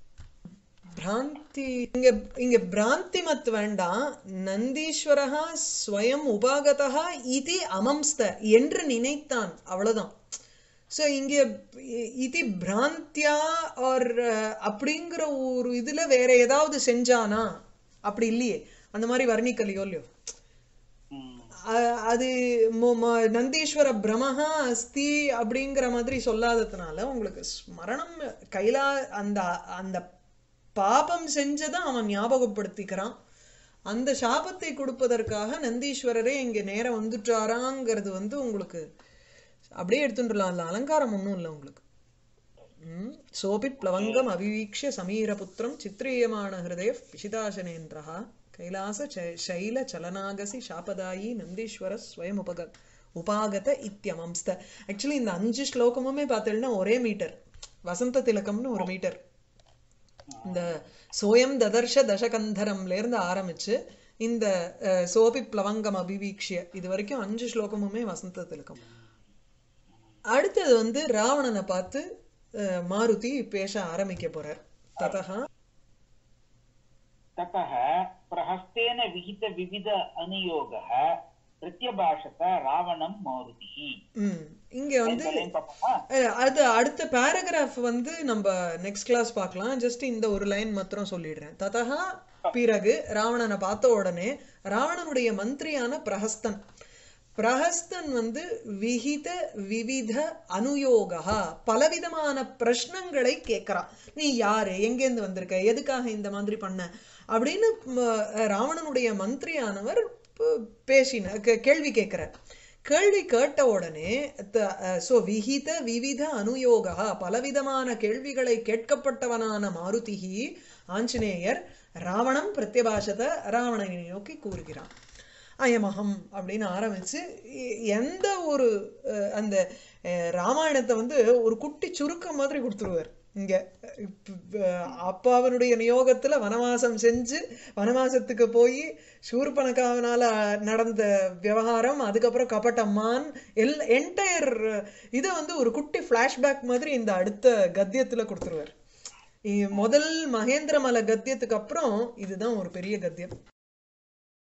பிராந்தி இங்க இங்க பிராந்தி மத் வேண்டாம் நந்தீஸ்வரஹா ஸ்வயம் உபாகதா இது அமம்ஸ்த என்று நினைத்தான் அவ்வளவுதான் சோ இங்க இ- இது பிராந்தியா ஆர் அப்படிங்கிற ஒரு இதுல வேற ஏதாவது செஞ்சானா அப்படி இல்லையே அந்த மாதிரி வர்ணிக்கலையோ இல்லையோ ம். அ- அது மு- ம- நந்தீஸ்வர பிரமஹா அஸ்தி அப்படிங்கிற மாதிரி சொல்லாததுனால உங்களுக்கு ஸ்மரணம் கைலா அந்த அந்த பாபம் செஞ்சதை அவன் ஞாபகப்படுத்திக்கிறான் அந்த சாபத்தை கொடுப்பதற்காக நந்தீஸ்வரரே இங்க நேரம் வந்துட்டாராங்கிறது வந்து உங்களுக்கு அப்படியே எடுத்துட்டுலாம் இல்ல அலங்காரம் ஒண்ணும் இல்லை உங்களுக்கு ம். சோபி பிளவங்கம் அவிவீக்ஷ சமீரபுத்திரம் சித்ரீயமான ஹிருதய பிசிதாசனேந்திரா கைலாச ச- சைல சலனாகசி சாபதாயி நந்தீஸ்வர ஸ்வயம் உபக உபாகத இத்தியமம்ஸ்த ஆக்சுவலி இந்த அஞ்சு ஸ்லோகமுமே பார்த்தீங்கன்னா ஒரே மீட்டர் வசந்த திலகம்னு ஒரு மீட்டர் இந்த சோயம் ததர்ஷ தசகந்தரம்ல இருந்து ஆரம்பிச்சு இந்த அஹ், சோபி பிளவங்கம் அபிவீக்ஷிய இது வரைக்கும் அஞ்சு ஸ்லோகமுமே வசந்த திலகம் அடுத்தது வந்து ராவணனை பார்த்து அஹ், மாருதி பேச ஆரம்பிக்க போறார் ததா ततः प्रहस्तेन विहित विविध अनुयोगः प्रत्यभाषत रावणं मारुतिः ம் இங்க வந்து லைன் பார்ப்போமா அஹ், அது அடுத்த பேராகிராஃப் வந்து நம்ம நெக்ஸ்ட் கிளாஸ் பார்க்கலாம் ஜஸ்ட் இந்த ஒரு லைன் மாத்திரம் சொல்லிடுறேன் ததா பிறகு ராவணனை பார்த்த உடனே ராவணனுடைய மந்திரியான பிரஹஸ்தன் பிரஹஸ்தன் வந்து விகித விவித அனுயோகா பலவிதமான பிரஷ்னங்களை கேட்கறான் நீ யாரு எங்கேருந்து வந்திருக்க எதுக்காக இந்த மாதிரி பண்ண அப்படின்னு ம, ராவணனுடைய மந்திரியானவர் ப- பேசின கே- கேள்வி கேட்கிறார் கேள்வி கேட்ட உடனே ஸோ விகித விவித அனுயோகா பலவிதமான கேள்விகளை கேட்கப்பட்டவனான மாருதிகி ஆஞ்சநேயர் ராவணம் பிரத்யபாஷத ராவணனை நோக்கி கூறுகிறான் அயமகம் அப்படின்னு ஆரம்பிச்சு எ- எந்த ஒரு அஹ், அந்த அஹ், ராமாயணத்தை வந்து ஒரு குட்டி சுருக்கம் மாதிரி கொடுத்துருவார் இங்க இப்ப, அஹ், அப்ப அவனுடைய நியோகத்துல வனவாசம் செஞ்சு வனவாசத்துக்கு போய் சூர்பனகாவனால நடந்த விவகாரம் அதுக்கப்புறம் கபட்டம்மான் எல் என்டையர் இதை வந்து ஒரு குட்டி ஃப்ளாஷ்பேக் மாதிரி இந்த அடுத்த கத்தியத்துல கொடுத்துருவார் இ- முதல் மகேந்திரமலை கத்தியத்துக்கு அப்புறம் இதுதான் ஒரு பெரிய கத்தியம்